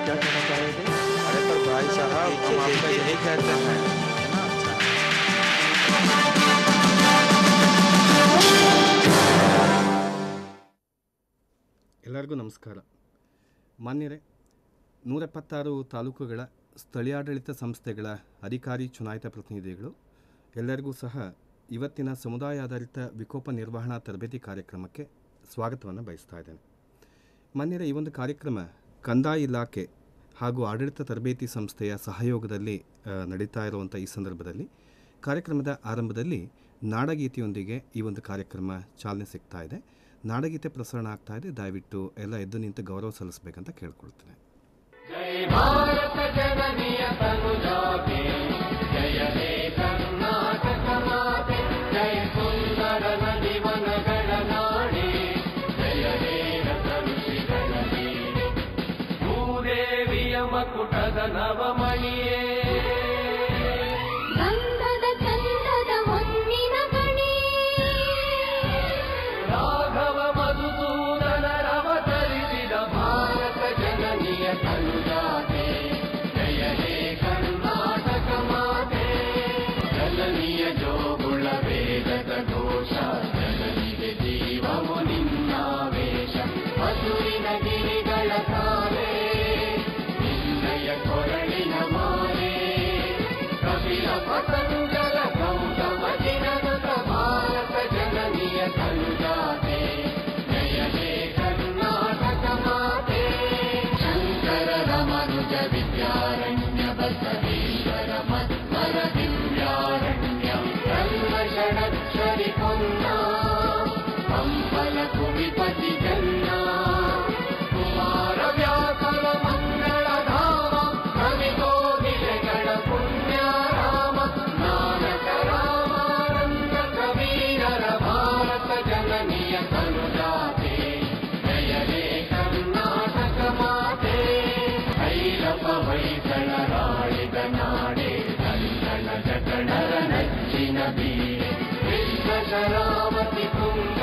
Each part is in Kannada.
क्या कहना चाहेंगे अरे पर भाई साहब हम आपका यही कहते हैं है ना अच्छा ಎಲ್ಲರಿಗೂ ನಮಸ್ಕಾರ ಮಾನ್ಯರೇ ನೂರೆಪ್ಪತ್ತಾರು ತಾಲೂಕುಗಳ ಸ್ಥಳೀಯಾಡಳಿತ ಸಂಸ್ಥೆಗಳ ಅಧಿಕಾರಿ ಚುನಾಯಿತ ಪ್ರತಿನಿಧಿಗಳು ಎಲ್ಲರಿಗೂ ಸಹ ಇವತ್ತಿನ ಸಮುದಾಯ ಆಧಾರಿತ ವಿಕೋಪ ನಿರ್ವಹಣಾ ತರಬೇತಿ ಕಾರ್ಯಕ್ರಮಕ್ಕೆ ಸ್ವಾಗತವನ್ನು ಬಯಸ್ತಾ ಇದ್ದೇನೆ ಮಾನ್ಯರೇ ಈ ಒಂದು ಕಾರ್ಯಕ್ರಮ ಕಂದಾಯ ಇಲಾಖೆ ಹಾಗೂ ಆಡಳಿತ ತರಬೇತಿ ಸಂಸ್ಥೆಯ ಸಹಯೋಗದಲ್ಲಿ ಆ, ನಡೀತಾ ಇರುವಂಥ ಈ ಸಂದರ್ಭದಲ್ಲಿ ಕಾರ್ಯಕ್ರಮದ ಆರಂಭದಲ್ಲಿ ನಾಡಗೀತೆಯೊಂದಿಗೆ ಈ ಒಂದು ಕಾರ್ಯಕ್ರಮ ಚಾಲನೆ ಸಿಗ್ತಾ ಇದೆ ನಾಡಗೀತೆ ಪ್ರಸರಣ ಆಗ್ತಾ ಇದೆ ದಯವಿಟ್ಟು ಎಲ್ಲ ಎದ್ದು ನಿಂತು ಗೌರವ ಸಲ್ಲಿಸಬೇಕಂತ ಕೇಳ್ಕೊಳ್ತೇನೆ ಭೂದೇವಿಯ ಮಕುಟದ ನವಮಣಿಯೇ ಗಂಧದ ಚಂದದ ಹೊನ್ನಿನ ಗಣಿ ರಾಘವ ಮಧುಸೂದನ ರವತರಿಸಿದ ಭಾರತ ಜನನಿಯ ತನುಜಾತೆ ಜಯ ಹೇ ಕರ್ನಾಟಕ ಮಾತೆ ಜನನಿಯ ಜೋಗುಳ ವೇದದ ಘೋಷ ಜನನಿಗೆ ಜೀವವು ನಿನ್ನಾವೇಶ ಹಸುರಿನ ಗಿರಿಗಳ ತಾವೇ ನಿನ್ನಯ ಕೊರಳಿನ ಮಾಲೆ ಕಪಿಲ ಪತಂಜಲ ಗೌತಮ ಜಿನನುತ ಭಾರತ ಜನನಿಯ ತನುಜಾತೆ ಜಯ ಹೇ ಕರ್ನಾಟಕ ಮಾತೆ ಶಂಕರ ರಮನುಜ ವಿದ್ಯಾರಣ್ಯ ಬಸವೇಶ್ವರ ಮತ್ವರ ದಿವ್ಯಾರಣ್ಯ ಕಲ್ಲ ಷಡಕ್ಷರಿ ಪೊನ್ನ ಕಂಪಲ ಕುವಿಪತಿ ಜನ್ನ ಕುಮಾರ ವ್ಯಾಕರ ಮಂಗಳ ಧಾಮ ಕವಿಗೋಗಿಲೆಗಳ ಪುಣ್ಯ ರಾಮ ನಾನಕ ರಾಮಾನಂದ ಕಬೀರರ ಭಾರತ ಜನನಿಯ ತನುಜಾತೆ ಜಯ ಹೇ ಕರ್ನಾಟಕ ಮಾತೆ ಭೈರವ ಹೊಯ್ಸಳರಾಳಿದ ನಾಡೆ ಕನ್ನಡ ಜಗಣರ ನಚ್ಚಿನ ಬೀಡೆ ವಿಶ್ವ ಶರಾವತಿ ತುಂಗ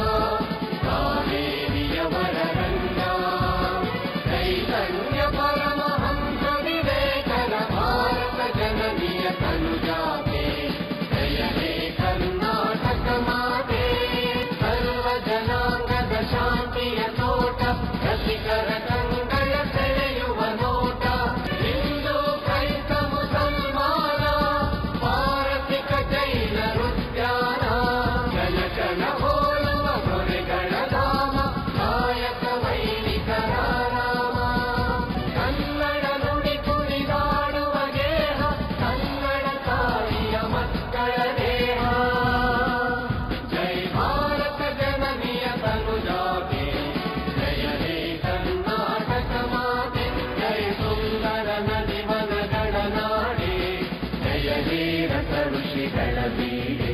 ಕಾವೇರಿಯವರ ರಂಗ ಚೈತನ್ಯ ಪರಮಹಂಸ ವಿವೇಕರ ಭಾರತ ಜನನಿಯ ತನುಜಾತೆ ಜಯ ಹೇ ಕರ್ನಾಟಕ ಮಾತೆ ಸರ್ವ ಜನಾಂಗದ ಶಾಂತಿಯ ತೋಟ ರಸಿಕರ ಕಂಗಳ ಸೆಳೆಯುವ ನೋಟ ಹಿಂದೂ ಕ್ರೈಸ್ತ ಮುಸಲ್ಮಾನ ಪಾರಸಿಕ ಜೈನ ಉದ್ಯಾನ ಜನ ಜನ ಹೋಲುವ ದೊರೆಗಳ ಧಾಮ ಕಾಯಕ ವೈಣಿಕರ ರಾಮ ಕನ್ನಡ ನುಡಿ ಕುಣಿದಾಡುವ ಗೇಹ ಕನ್ನಡ ತಾಯಿಯ ಮಕ್ಕಳ ದೇಹ ಜೈ ಭಾರತ ಜನನಿಯ ತನುಜಾತೆ ಜಯ ಹೇ ಕರ್ನಾಟಕ ಮಾತೆ ಜಯ ಸುಂದರ ನದಿ ವನಗಳ ನಾಡೆ ಜಯ ಹೇ ರಸ ಋಷಿಗಳ ಬೀಡೆ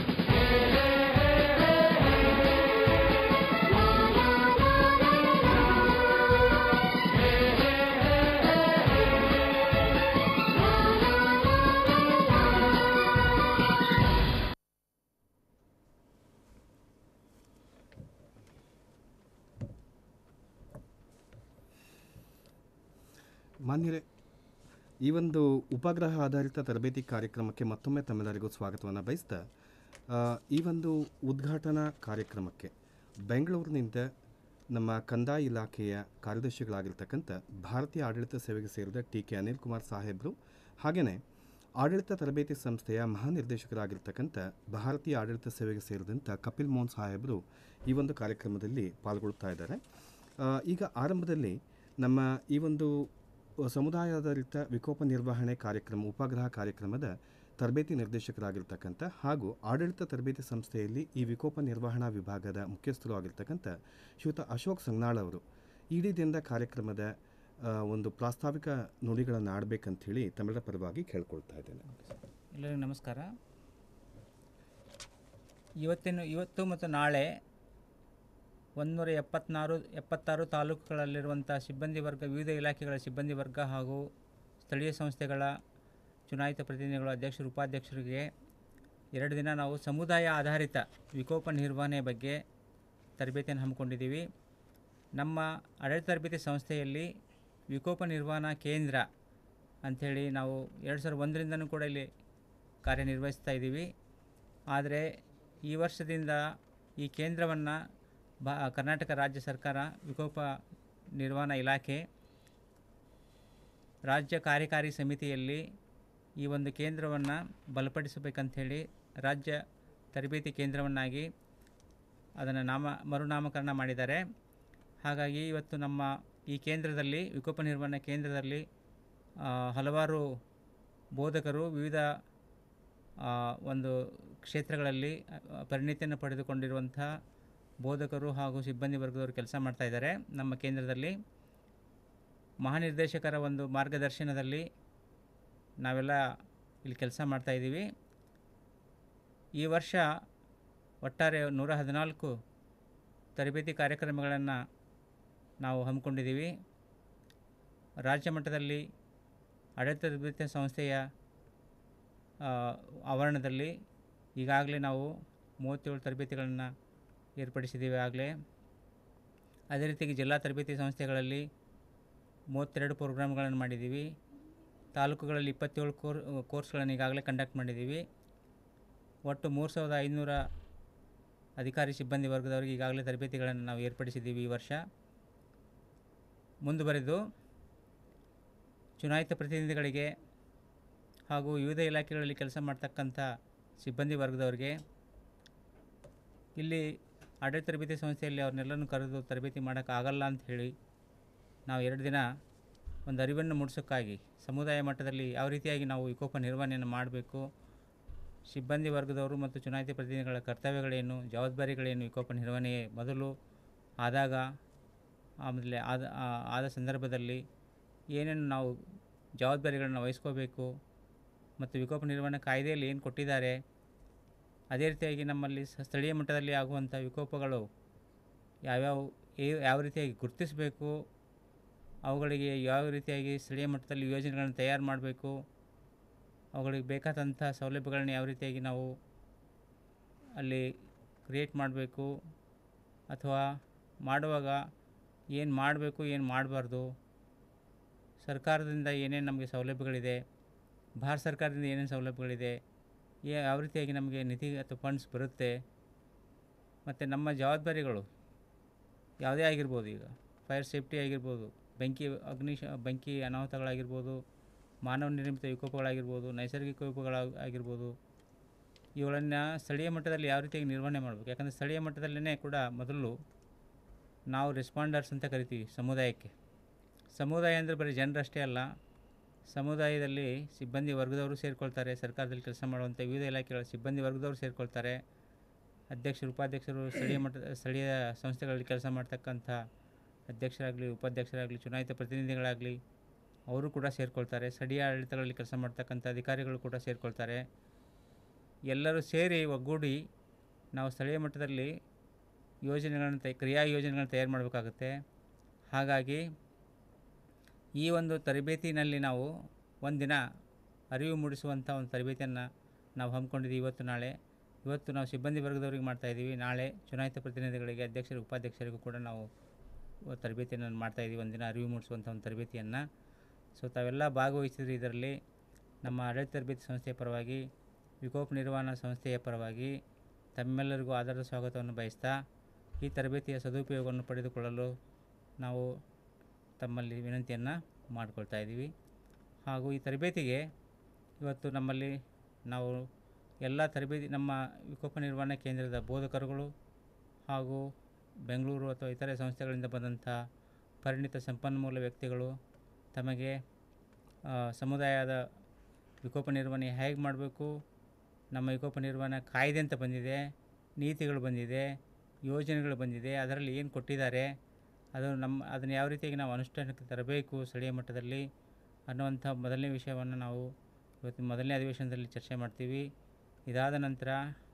ಮಾನ್ಯರೇ ಈ ಒಂದು ಉಪಗ್ರಹ ಆಧಾರಿತ ತರಬೇತಿ ಕಾರ್ಯಕ್ರಮಕ್ಕೆ ಮತ್ತೊಮ್ಮೆ ತಮ್ಮೆಲ್ಲರಿಗೂ ಸ್ವಾಗತವನ್ನು ಬಯಸ್ತಾ ಆ, ಈ ಒಂದು ಉದ್ಘಾಟನಾ ಕಾರ್ಯಕ್ರಮಕ್ಕೆ ಬೆಂಗಳೂರಿನಿಂದ ನಮ್ಮ ಕಂದಾಯ ಇಲಾಖೆಯ ಕಾರ್ಯದರ್ಶಿಗಳಾಗಿರ್ತಕ್ಕಂಥ ಭಾರತೀಯ ಆಡಳಿತ ಸೇವೆಗೆ ಸೇರಿದ ಟಿ ಕೆ ಅನಿಲ್ ಕುಮಾರ್ ಸಾಹೇಬರು ಹಾಗೆಯೇ ಆಡಳಿತ ತರಬೇತಿ ಸಂಸ್ಥೆಯ ಮಹಾನಿರ್ದೇಶಕರಾಗಿರ್ತಕ್ಕಂಥ ಭಾರತೀಯ ಆಡಳಿತ ಸೇವೆಗೆ ಸೇರಿದಂಥ ಕಪಿಲ್ ಮೋಹನ್ ಸಾಹೇಬರು ಈ ಒಂದು ಕಾರ್ಯಕ್ರಮದಲ್ಲಿ ಪಾಲ್ಗೊಳ್ತಾ ಇದ್ದಾರೆ ಆ, ಈಗ ಆರಂಭದಲ್ಲಿ ನಮ್ಮ ಈ ಒಂದು ಸಮುದಾಯಾಧಾರಿತ ವಿಕೋಪ ನಿರ್ವಹಣೆ ಕಾರ್ಯಕ್ರಮ ಉಪಗ್ರಹ ಕಾರ್ಯಕ್ರಮದ ತರಬೇತಿ ನಿರ್ದೇಶಕರಾಗಿರ್ತಕ್ಕಂಥ ಹಾಗೂ ಆಡಳಿತ ತರಬೇತಿ ಸಂಸ್ಥೆಯಲ್ಲಿ ಈ ವಿಕೋಪ ನಿರ್ವಹಣಾ ವಿಭಾಗದ ಮುಖ್ಯಸ್ಥರು ಆಗಿರ್ತಕ್ಕಂಥ ಶ್ರೀಯುತ ಅಶೋಕ್ ಸಂಗ್ನಾಳ್ ಅವರು ಇಡೀ ದಿನದ ಕಾರ್ಯಕ್ರಮದ ಆ, ಒಂದು ಪ್ರಾಸ್ತಾವಿಕ ನುಡಿಗಳನ್ನು ಆಡಬೇಕಂಥೇಳಿ ತಮಿಳರ ಪರವಾಗಿ ಕೇಳ್ಕೊಳ್ತಾ ಇದ್ದೇನೆ ಎಲ್ಲರಿಗೂ ನಮಸ್ಕಾರ ಇವತ್ತಿನ ಇವತ್ತು ಮತ್ತು ನಾಳೆ ಒಂದುನೂರ ಎಪ್ಪತ್ನಾರು ಎಪ್ಪತ್ತಾರು ತಾಲೂಕುಗಳಲ್ಲಿರುವಂಥ ಸಿಬ್ಬಂದಿ ವರ್ಗ ವಿವಿಧ ಇಲಾಖೆಗಳ ಸಿಬ್ಬಂದಿ ವರ್ಗ ಹಾಗೂ ಸ್ಥಳೀಯ ಸಂಸ್ಥೆಗಳ ಚುನಾಯಿತ ಪ್ರತಿನಿಧಿಗಳು ಅಧ್ಯಕ್ಷರು ಉಪಾಧ್ಯಕ್ಷರಿಗೆ ಎರಡು ದಿನ ನಾವು ಸಮುದಾಯ ಆಧಾರಿತ ವಿಕೋಪ ನಿರ್ವಹಣೆ ಬಗ್ಗೆ ತರಬೇತಿಯನ್ನು ಹಮ್ಮಿಕೊಂಡಿದ್ದೀವಿ ನಮ್ಮ ಆಡಳಿತ ತರಬೇತಿ ಸಂಸ್ಥೆಯಲ್ಲಿ ವಿಕೋಪ ನಿರ್ವಹಣಾ ಕೇಂದ್ರ ಅಂಥೇಳಿ ನಾವು ಎರಡು ಸಾವಿರದ ಒಂದರಿಂದನೂ ಕೂಡ ಇಲ್ಲಿ ಕಾರ್ಯನಿರ್ವಹಿಸ್ತಾ ಇದ್ದೀವಿ ಆದರೆ ಈ ವರ್ಷದಿಂದ ಈ ಕೇಂದ್ರವನ್ನು ಬಾ ಕರ್ನಾಟಕ ರಾಜ್ಯ ಸರ್ಕಾರ ವಿಕೋಪ ನಿರ್ವಹಣಾ ಇಲಾಖೆ ರಾಜ್ಯ ಕಾರ್ಯಕಾರಿ ಸಮಿತಿಯಲ್ಲಿ ಈ ಒಂದು ಕೇಂದ್ರವನ್ನು ಬಲಪಡಿಸಬೇಕಂಥೇಳಿ ರಾಜ್ಯ ತರಬೇತಿ ಕೇಂದ್ರವನ್ನಾಗಿ ಅದನ್ನು ನಾಮ ಮರುನಾಮಕರಣ ಮಾಡಿದ್ದಾರೆ ಹಾಗಾಗಿ ಇವತ್ತು ನಮ್ಮ ಈ ಕೇಂದ್ರದಲ್ಲಿ ವಿಕೋಪ ನಿರ್ವಹಣಾ ಕೇಂದ್ರದಲ್ಲಿ ಆ, ಹಲವಾರು ಬೋಧಕರು ವಿವಿಧ ಆ, ಒಂದು ಕ್ಷೇತ್ರಗಳಲ್ಲಿ ಆ, ಪರಿಣಿತಿಯನ್ನು ಪಡೆದುಕೊಂಡಿರುವಂಥ ಬೋಧಕರು ಹಾಗೂ ಸಿಬ್ಬಂದಿ ವರ್ಗದವರು ಕೆಲಸ ಮಾಡ್ತಾ ಇದ್ದಾರೆ ನಮ್ಮ ಕೇಂದ್ರದಲ್ಲಿ ಮಹಾನಿರ್ದೇಶಕರ ಒಂದು ಮಾರ್ಗದರ್ಶನದಲ್ಲಿ ನಾವೆಲ್ಲ ಇಲ್ಲಿ ಕೆಲಸ ಮಾಡ್ತಾ ಇದ್ದೀವಿ ಈ ವರ್ಷ ಒಟ್ಟಾರೆ ನೂರ ಹದಿನಾಲ್ಕು ತರಬೇತಿ ಕಾರ್ಯಕ್ರಮಗಳನ್ನು ನಾವು ಹಮ್ಮಿಕೊಂಡಿದ್ದೀವಿ ರಾಜ್ಯ ಮಟ್ಟದಲ್ಲಿ ಆಡಳಿತ ತರಬೇತಿ ಸಂಸ್ಥೆಯ ಆ, ಆವರಣದಲ್ಲಿ ಈಗಾಗಲೇ ನಾವು ಮೂವತ್ತೇಳು ತರಬೇತಿಗಳನ್ನು ಏರ್ಪಡಿಸಿದ್ದೀವಿ ಆಗಲೇ ಅದೇ ರೀತಿಯಾಗಿ ಜಿಲ್ಲಾ ತರಬೇತಿ ಸಂಸ್ಥೆಗಳಲ್ಲಿ ಮೂವತ್ತೆರಡು ಪ್ರೋಗ್ರಾಮ್ಗಳನ್ನು ಮಾಡಿದ್ದೀವಿ ತಾಲೂಕುಗಳಲ್ಲಿ ಇಪ್ಪತ್ತೇಳು ಕೋರ್ ಕೋರ್ಸ್ಗಳನ್ನು ಈಗಾಗಲೇ ಕಂಡಕ್ಟ್ ಮಾಡಿದ್ದೀವಿ ಒಟ್ಟು ಮೂರು ಸಾವಿರದ ಐನೂರ ಅಧಿಕಾರಿ ಸಿಬ್ಬಂದಿ ವರ್ಗದವರಿಗೆ ಈಗಾಗಲೇ ತರಬೇತಿಗಳನ್ನು ನಾವು ಏರ್ಪಡಿಸಿದ್ದೀವಿ ಈ ವರ್ಷ ಮುಂದುವರೆದು ಚುನಾಯಿತ ಪ್ರತಿನಿಧಿಗಳಿಗೆ ಹಾಗೂ ವಿವಿಧ ಇಲಾಖೆಗಳಲ್ಲಿ ಕೆಲಸ ಮಾಡ್ತಕ್ಕಂಥ ಸಿಬ್ಬಂದಿ ವರ್ಗದವರಿಗೆ ಇಲ್ಲಿ ಆಡಳಿತ ತರಬೇತಿ ಸಂಸ್ಥೆಯಲ್ಲಿ ಅವ್ರನ್ನೆಲ್ಲನೂ ಕರೆದು ತರಬೇತಿ ಮಾಡೋಕ್ಕಾಗಲ್ಲ ಅಂತ ಹೇಳಿ ನಾವು ಎರಡು ದಿನ ಒಂದು ಅರಿವನ್ನು ಮೂಡಿಸೋಕ್ಕಾಗಿ ಸಮುದಾಯ ಮಟ್ಟದಲ್ಲಿ ಯಾವ ರೀತಿಯಾಗಿ ನಾವು ವಿಕೋಪ ನಿರ್ವಹಣೆಯನ್ನು ಮಾಡಬೇಕು ಸಿಬ್ಬಂದಿ ವರ್ಗದವರು ಮತ್ತು ಚುನಾಯಿತ ಪ್ರತಿನಿಧಿಗಳ ಕರ್ತವ್ಯಗಳೇನು ಜವಾಬ್ದಾರಿಗಳೇನು ವಿಕೋಪ ನಿರ್ವಹಣೆ ಮೊದಲು ಆದಾಗ ಆಮೇಲೆ ಆದ ಆ- ಆದ ಸಂದರ್ಭದಲ್ಲಿ ಏನೇನು ನಾವು ಜವಾಬ್ದಾರಿಗಳನ್ನು ವಹಿಸ್ಕೋಬೇಕು ಮತ್ತು ವಿಕೋಪ ನಿರ್ವಹಣಾ ಕಾಯ್ದೆಯಲ್ಲಿ ಏನು ಕೊಟ್ಟಿದ್ದಾರೆ ಅದೇ ರೀತಿಯಾಗಿ ನಮ್ಮಲ್ಲಿ ಸ- ಸ್ಥಳೀಯ ಮಟ್ಟದಲ್ಲಿ ಆಗುವಂಥ ವಿಕೋಪಗಳು ಯಾವ್ಯಾವ ಏ- ಯಾವ ರೀತಿಯಾಗಿ ಗುರುತಿಸಬೇಕು ಅವುಗಳಿಗೆ ಯಾವ ರೀತಿಯಾಗಿ ಸ್ಥಳೀಯ ಮಟ್ಟದಲ್ಲಿ ಯೋಜನೆಗಳನ್ನು ತಯಾರು ಮಾಡಬೇಕು ಅವುಗಳಿಗೆ ಬೇಕಾದಂಥ ಸೌಲಭ್ಯಗಳನ್ನ ಯಾವ ರೀತಿಯಾಗಿ ನಾವು ಅಲ್ಲಿ ಕ್ರಿಯೇಟ್ ಮಾಡಬೇಕು ಅಥವಾ ಮಾಡುವಾಗ ಏನು ಮಾಡಬೇಕು ಏನು ಮಾಡಬಾರ್ದು ಸರ್ಕಾರದಿಂದ ಏನೇನು ನಮಗೆ ಸೌಲಭ್ಯಗಳಿದೆ ಭಾರತ ಸರ್ಕಾರದಿಂದ ಏನೇನು ಸೌಲಭ್ಯಗಳಿದೆ ಯಾ- ಯಾವ ರೀತಿಯಾಗಿ ನಮಗೆ ನಿಧಿ ಅಥವಾ ಫಂಡ್ಸ್ ಬರುತ್ತೆ ಮತ್ತು ನಮ್ಮ ಜವಾಬ್ದಾರಿಗಳು ಯಾವುದೇ ಆಗಿರ್ಬೋದು ಈಗ ಫೈರ್ ಸೇಫ್ಟಿ ಆಗಿರ್ಬೋದು ಬೆಂಕಿ ಅಗ್ನಿ ಶ ಬೆಂಕಿ ಅನಾಹುತಗಳಾಗಿರ್ಬೋದು ಮಾನವ ನಿರ್ಮಿತ ವಿಕೋಪಗಳಾಗಿರ್ಬೋದು ನೈಸರ್ಗಿಕ ವಿಕೋಪಗಳ ಆಗಿರ್ಬೋದು ಇವುಗಳನ್ನು ಸ್ಥಳೀಯ ಮಟ್ಟದಲ್ಲಿ ಯಾವ ರೀತಿಯಾಗಿ ನಿರ್ವಹಣೆ ಮಾಡಬೇಕು ಯಾಕಂದರೆ ಸ್ಥಳೀಯ ಮಟ್ಟದಲ್ಲೇ ಕೂಡ ಮೊದಲು ನಾವು ರೆಸ್ಪಾಂಡರ್ಸ್ ಅಂತ ಕರಿತೀವಿ ಸಮುದಾಯಕ್ಕೆ ಸಮುದಾಯ ಅಂದರೆ ಬರೀ ಜನರಷ್ಟೇ ಅಲ್ಲ ಸಮುದಾಯದಲ್ಲಿ ಸಿಬ್ಬಂದಿ ವರ್ಗದವರು ಸೇರಿಕೊಳ್ತಾರೆ ಸರ್ಕಾರದಲ್ಲಿ ಕೆಲಸ ಮಾಡುವಂಥ ವಿವಿಧ ಇಲಾಖೆಗಳ ಸಿಬ್ಬಂದಿ ವರ್ಗದವರು ಸೇರಿಕೊಳ್ತಾರೆ ಅಧ್ಯಕ್ಷರು ಉಪಾಧ್ಯಕ್ಷರು ಸ್ಥಳೀಯ ಮಟ್ಟದ ಸ್ಥಳೀಯ ಸಂಸ್ಥೆಗಳಲ್ಲಿ ಕೆಲಸ ಮಾಡ್ತಕ್ಕಂಥ ಅಧ್ಯಕ್ಷರಾಗಲಿ ಉಪಾಧ್ಯಕ್ಷರಾಗಲಿ ಚುನಾಯಿತ ಪ್ರತಿನಿಧಿಗಳಾಗಲಿ ಅವರು ಕೂಡ ಸೇರಿಕೊಳ್ತಾರೆ ಸ್ಥಳೀಯ ಆಡಳಿತಗಳಲ್ಲಿ ಕೆಲಸ ಮಾಡ್ತಕ್ಕಂಥ ಅಧಿಕಾರಿಗಳು ಕೂಡ ಸೇರಿಕೊಳ್ತಾರೆ ಎಲ್ಲರೂ ಸೇರಿ ಒಗ್ಗೂಡಿ ನಾವು ಸ್ಥಳೀಯ ಮಟ್ಟದಲ್ಲಿ ಯೋಜನೆಗಳನ್ನು ತಯ ಕ್ರಿಯಾ ಯೋಜನೆಗಳನ್ನು ತಯಾರು ಮಾಡಬೇಕಾಗುತ್ತೆ ಹಾಗಾಗಿ ಈ ಒಂದು ತರಬೇತಿನಲ್ಲಿ ನಾವು ಒಂದಿನ ಅರಿವು ಮೂಡಿಸುವಂಥ ಒಂದು ತರಬೇತಿಯನ್ನು ನಾವು ಹಮ್ಮಿಕೊಂಡಿದ್ದೀವಿ ಇವತ್ತು ನಾಳೆ ಇವತ್ತು ನಾವು ಸಿಬ್ಬಂದಿ ವರ್ಗದವರಿಗೆ ಮಾಡ್ತಾಯಿದ್ದೀವಿ ನಾಳೆ ಚುನಾಯಿತ ಪ್ರತಿನಿಧಿಗಳಿಗೆ ಅಧ್ಯಕ್ಷರು ಉಪಾಧ್ಯಕ್ಷರಿಗೂ ಕೂಡ ನಾವು ತರಬೇತಿಯನ್ನು ಮಾಡ್ತಾಯಿದ್ದೀವಿ ಒಂದಿನ ಅರಿವು ಮೂಡಿಸುವಂಥ ಒಂದು ತರಬೇತಿಯನ್ನು ಸೊ ತಾವೆಲ್ಲ ಭಾಗವಹಿಸಿದ್ರಿ ಇದರಲ್ಲಿ ನಮ್ಮ ಆಡಳಿತ ತರಬೇತಿ ಸಂಸ್ಥೆಯ ಪರವಾಗಿ ವಿಕೋಪ ನಿರ್ವಹಣಾ ಸಂಸ್ಥೆಯ ಪರವಾಗಿ ತಮ್ಮೆಲ್ಲರಿಗೂ ಆಧಾರದ ಸ್ವಾಗತವನ್ನು ಬಯಸ್ತಾ ಈ ತರಬೇತಿಯ ಸದುಪಯೋಗವನ್ನು ಪಡೆದುಕೊಳ್ಳಲು ನಾವು ತಮ್ಮಲ್ಲಿ ವಿನಂತಿಯನ್ನು ಮಾಡಿಕೊಳ್ತಾ ಇದ್ದೀವಿ ಹಾಗೂ ಈ ತರಬೇತಿಗೆ ಇವತ್ತು ನಮ್ಮಲ್ಲಿ ನಾವು ಎಲ್ಲ ತರಬೇತಿ ನಮ್ಮ ವಿಕೋಪ ನಿರ್ವಹಣಾ ಕೇಂದ್ರದ ಬೋಧಕರುಗಳು ಹಾಗೂ ಬೆಂಗಳೂರು ಅಥವಾ ಇತರೆ ಸಂಸ್ಥೆಗಳಿಂದ ಬಂದಂಥ ಪರಿಣಿತ ಸಂಪನ್ಮೂಲ ವ್ಯಕ್ತಿಗಳು ತಮಗೆ ಆ, ಸಮುದಾಯದ ವಿಕೋಪ ನಿರ್ವಹಣೆ ಹೇಗೆ ಮಾಡಬೇಕು ನಮ್ಮ ವಿಕೋಪ ನಿರ್ವಹಣಾ ಕಾಯ್ದೆ ಅಂತ ಬಂದಿದೆ ನೀತಿಗಳು ಬಂದಿದೆ ಯೋಜನೆಗಳು ಬಂದಿದೆ ಅದರಲ್ಲಿ ಏನು ಕೊಟ್ಟಿದ್ದಾರೆ ಅದು ನಮ್ಮ ಅದನ್ನು ಯಾವ ರೀತಿಯಾಗಿ ನಾವು ಅನುಷ್ಠಾನಕ್ಕೆ ತರಬೇಕು ಸ್ಥಳೀಯ ಮಟ್ಟದಲ್ಲಿ ಅನ್ನುವಂಥ ಮೊದಲನೇ ವಿಷಯವನ್ನು ನಾವು ಇವತ್ತು ಮೊದಲನೇ ಅಧಿವೇಶನದಲ್ಲಿ ಚರ್ಚೆ ಮಾಡ್ತೀವಿ ಇದಾದ ನಂತರ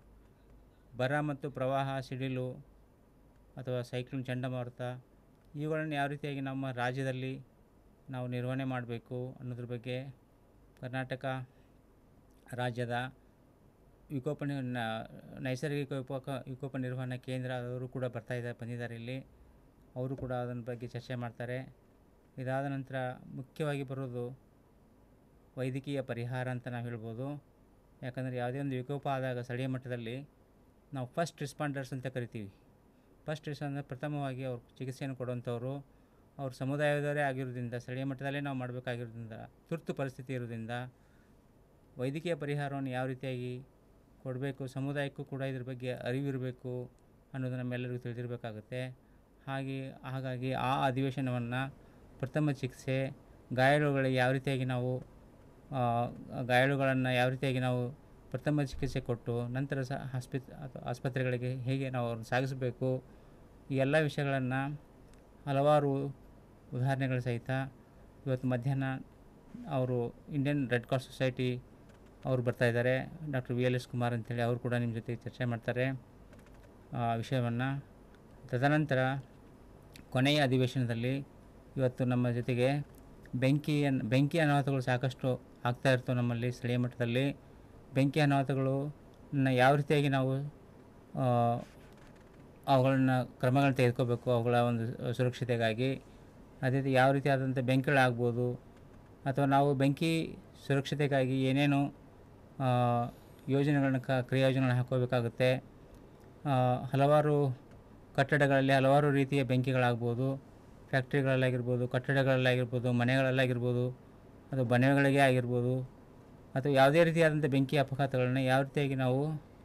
ಬರ ಮತ್ತು ಪ್ರವಾಹ ಸಿಡಿಲು ಅಥವಾ ಸೈಕ್ಲೋನ್ ಚಂಡಮಾರುತ ಇವುಗಳನ್ನು ಯಾವ ರೀತಿಯಾಗಿ ನಮ್ಮ ರಾಜ್ಯದಲ್ಲಿ ನಾವು ನಿರ್ವಹಣೆ ಮಾಡಬೇಕು ಅನ್ನೋದ್ರ ಬಗ್ಗೆ ಕರ್ನಾಟಕ ರಾಜ್ಯದ ವಿಕೋಪ ನಿ- ನ- ನೈಸರ್ಗಿಕ ವಿಕೋಪ ವಿಕೋಪ ನಿರ್ವಹಣಾ ಕೇಂದ್ರ ಅವರು ಕೂಡ ಬರ್ತಾ ಇದ್ದಾರೆ ಬಂದಿದ್ದಾರೆ ಇಲ್ಲಿ ಅವರು ಕೂಡ ಅದನ್ನ ಬಗ್ಗೆ ಚರ್ಚೆ ಮಾಡ್ತಾರೆ ಇದಾದ ನಂತರ ಮುಖ್ಯವಾಗಿ ಬರೋದು ವೈದ್ಯಕೀಯ ಪರಿಹಾರ ಅಂತ ನಾವು ಹೇಳ್ಬೋದು ಯಾಕಂದರೆ ಯಾವುದೇ ಒಂದು ವಿಕೋಪ ಆದಾಗ ಸ್ಥಳೀಯ ಮಟ್ಟದಲ್ಲಿ ನಾವು ಫಸ್ಟ್ ರೆಸ್ಪಾಂಡರ್ಸ್ ಅಂತ ಕರಿತೀವಿ ಫಸ್ಟ್ ರೆಸ್ಪಾಂಡರ್ ಪ್ರಥಮವಾಗಿ ಅವ್ರು ಚಿಕಿತ್ಸೆಯನ್ನು ಕೊಡುವಂಥವ್ರು ಅವ್ರ ಸಮುದಾಯದವರೇ ಆಗಿರೋದ್ರಿಂದ ಸ್ಥಳೀಯ ಮಟ್ಟದಲ್ಲೇ ನಾವು ಮಾಡಬೇಕಾಗಿರೋದ್ರಿಂದ ತುರ್ತು ಪರಿಸ್ಥಿತಿ ಇರೋದ್ರಿಂದ ವೈದ್ಯಕೀಯ ಪರಿಹಾರವನ್ನು ಯಾವ ರೀತಿಯಾಗಿ ಕೊಡಬೇಕು ಸಮುದಾಯಕ್ಕೂ ಕೂಡ ಇದ್ರ ಬಗ್ಗೆ ಅರಿವಿರಬೇಕು ಅನ್ನೋದು ನಮ್ಮೆಲ್ಲರಿಗೂ ತಿಳಿದಿರಬೇಕಾಗುತ್ತೆ ಹಾಗೆ ಹಾಗಾಗಿ ಆ ಅಧಿವೇಶನವನ್ನು ಪ್ರಥಮ ಚಿಕಿತ್ಸೆ ಗಾಯಾಳುಗಳಿಗೆ ಯಾವ ರೀತಿಯಾಗಿ ನಾವು ಆ, ಗಾಯಾಳುಗಳನ್ನು ಯಾವ ರೀತಿಯಾಗಿ ನಾವು ಪ್ರಥಮ ಚಿಕಿತ್ಸೆ ಕೊಟ್ಟು ನಂತರ ಸಹ ಆಸ್ಪತ್ ಅಥವಾ ಆಸ್ಪತ್ರೆಗಳಿಗೆ ಹೇಗೆ ನಾವು ಅವ್ರನ್ನ ಸಾಗಿಸಬೇಕು ಈ ಎಲ್ಲ ವಿಷಯಗಳನ್ನು ಹಲವಾರು ಉದಾಹರಣೆಗಳ ಸಹಿತ ಇವತ್ತು ಮಧ್ಯಾಹ್ನ ಅವರು ಇಂಡಿಯನ್ ರೆಡ್ ಕ್ರಾಸ್ ಸೊಸೈಟಿ ಅವರು ಬರ್ತಾ ಇದ್ದಾರೆ doctor V L S Kumar ಅಂತೇಳಿ ಅವರು ಕೂಡ ನಿಮ್ಮ ಜೊತೆ ಚರ್ಚೆ ಮಾಡ್ತಾರೆ ಆ ವಿಷಯವನ್ನು ತದನಂತರ ಕೊನೆಯ ಅಧಿವೇಶನದಲ್ಲಿ ಇವತ್ತು ನಮ್ಮ ಜೊತೆಗೆ ಬೆಂಕಿಯನ್ನು ಬೆಂಕಿ ಅನಾಹುತಗಳು ಸಾಕಷ್ಟು ಆಗ್ತಾ ಇರ್ತವೆ ನಮ್ಮಲ್ಲಿ ಸ್ಥಳೀಯ ಮಟ್ಟದಲ್ಲಿ ಬೆಂಕಿ ಅನಾಹುತಗಳು ಯಾವ ರೀತಿಯಾಗಿ ನಾವು ಆ, ಅವುಗಳನ್ನ ಕ್ರಮಗಳನ್ನ ತೆಗೆದುಕೋಬೇಕು ಅವುಗಳ ಒಂದು ಸುರಕ್ಷತೆಗಾಗಿ ಅದೇ ರೀತಿ ಯಾವ ರೀತಿಯಾದಂಥ ಬೆಂಕಿಗಳಾಗ್ಬೋದು ಅಥವಾ ನಾವು ಬೆಂಕಿ ಸುರಕ್ಷತೆಗಾಗಿ ಏನೇನು ಆ, ಯೋಜನೆಗಳನ್ನ ಕ ಕ್ರಿಯಾಯೋಜನೆಗಳನ್ನ ಹಾಕೋಬೇಕಾಗುತ್ತೆ ಆ, ಹಲವಾರು ಕಟ್ಟಡಗಳಲ್ಲಿ ಹಲವಾರು ರೀತಿಯ ಬೆಂಕಿಗಳಾಗ್ಬೋದು ಫ್ಯಾಕ್ಟ್ರಿಗಳಲ್ಲಾಗಿರ್ಬೋದು ಕಟ್ಟಡಗಳಲ್ಲಾಗಿರ್ಬೋದು ಮನೆಗಳಲ್ಲಾಗಿರ್ಬೋದು ಅಥವಾ ಮನೆಗಳಿಗೆ ಆಗಿರ್ಬೋದು ಅಥವಾ ಯಾವುದೇ ರೀತಿಯಾದಂಥ ಬೆಂಕಿ ಅಪಘಾತಗಳನ್ನ ಯಾವ ರೀತಿಯಾಗಿ ನಾವು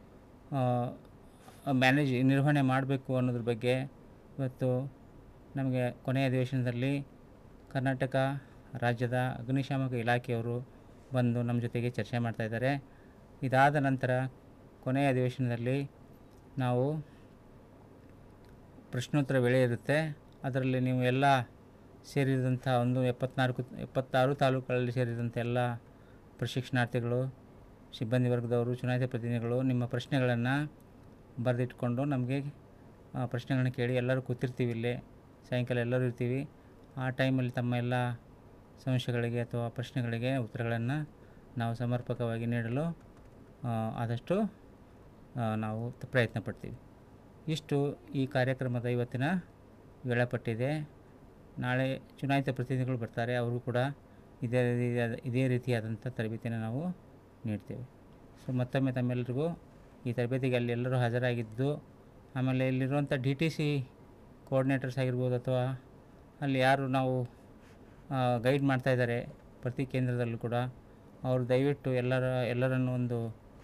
ಮ್ಯಾನೇಜ್ ನಿರ್ವಹಣೆ ಮಾಡಬೇಕು ಅನ್ನೋದ್ರ ಬಗ್ಗೆ ಇವತ್ತು ನಮಗೆ ಕೊನೆಯ ಅಧಿವೇಶನದಲ್ಲಿ ಕರ್ನಾಟಕ ರಾಜ್ಯದ ಅಗ್ನಿಶಾಮಕ ಇಲಾಖೆಯವರು ಬಂದು ನಮ್ಮ ಜೊತೆಗೆ ಚರ್ಚೆ ಮಾಡ್ತಾ ಇದ್ದಾರೆ ಇದಾದ ನಂತರ ಕೊನೆಯ ಅಧಿವೇಶನದಲ್ಲಿ ನಾವು ಪ್ರಶ್ನೋತ್ತರ ವೇಳೆ ಇರುತ್ತೆ ಅದರಲ್ಲಿ ನೀವು ಎಲ್ಲ ಸೇರಿದಂಥ ಒಂದು ಎಪ್ಪತ್ನಾಲ್ಕು ಎಪ್ಪತ್ತಾರು ತಾಲೂಕುಗಳಲ್ಲಿ ಸೇರಿದಂಥ ಎಲ್ಲ ಪ್ರಶಿಕ್ಷಣಾರ್ಥಿಗಳು ಸಿಬ್ಬಂದಿ ವರ್ಗದವರು ಚುನಾಯಿತ ಪ್ರತಿನಿಧಿಗಳು ನಿಮ್ಮ ಪ್ರಶ್ನೆಗಳನ್ನು ಬರೆದಿಟ್ಕೊಂಡು ನಮಗೆ ಆ, ಪ್ರಶ್ನೆಗಳನ್ನ ಕೇಳಿ ಎಲ್ಲರೂ ಕೂತಿರ್ತೀವಿ ಇಲ್ಲೇ ಸಾಯಂಕಾಲ ಎಲ್ಲರೂ ಇರ್ತೀವಿ ಆ ಟೈಮಲ್ಲಿ ತಮ್ಮ ಎಲ್ಲ ಸಮಸ್ಯೆಗಳಿಗೆ ಅಥವಾ ಪ್ರಶ್ನೆಗಳಿಗೆ ಉತ್ತರಗಳನ್ನು ನಾವು ಸಮರ್ಪಕವಾಗಿ ನೀಡಲು ಆ, ಆದಷ್ಟು ಆ, ನಾವು ತ- ಪ್ರಯತ್ನ ಪಡ್ತೀವಿ ಇಷ್ಟು ಈ ಕಾರ್ಯಕ್ರಮದ ಇವತ್ತಿನ ವೇಳಾಪಟ್ಟಿದೆ ನಾಳೆ ಚುನಾಯಿತ ಪ್ರತಿನಿಧಿಗಳು ಬರ್ತಾರೆ ಅವರು ಕೂಡ ಇದೇ ರೀತಿಯಾದ ಇದೇ ರೀತಿಯಾದಂಥ ತರಬೇತಿಯನ್ನು ನಾವು ನೀಡ್ತೇವೆ ಸೊ ಮತ್ತೊಮ್ಮೆ ತಮ್ಮೆಲ್ಲರಿಗೂ ಈ ತರಬೇತಿಗೆ ಅಲ್ಲಿ ಎಲ್ಲರೂ ಹಾಜರಾಗಿದ್ದು ಆಮೇಲೆ ಇಲ್ಲಿರುವಂಥ ಡಿ ಟಿ ಸಿ ಕೋಆರ್ಡಿನೇಟರ್ಸ್ ಆಗಿರ್ಬೋದು ಅಥವಾ ಅಲ್ಲಿ ಯಾರು ನಾವು ಗೈಡ್ ಮಾಡ್ತಾ ಇದ್ದಾರೆ ಪ್ರತಿ ಕೇಂದ್ರದಲ್ಲೂ ಕೂಡ ಅವರು ದಯವಿಟ್ಟು ಎಲ್ಲರ ಎಲ್ಲರನ್ನು ಒಂದು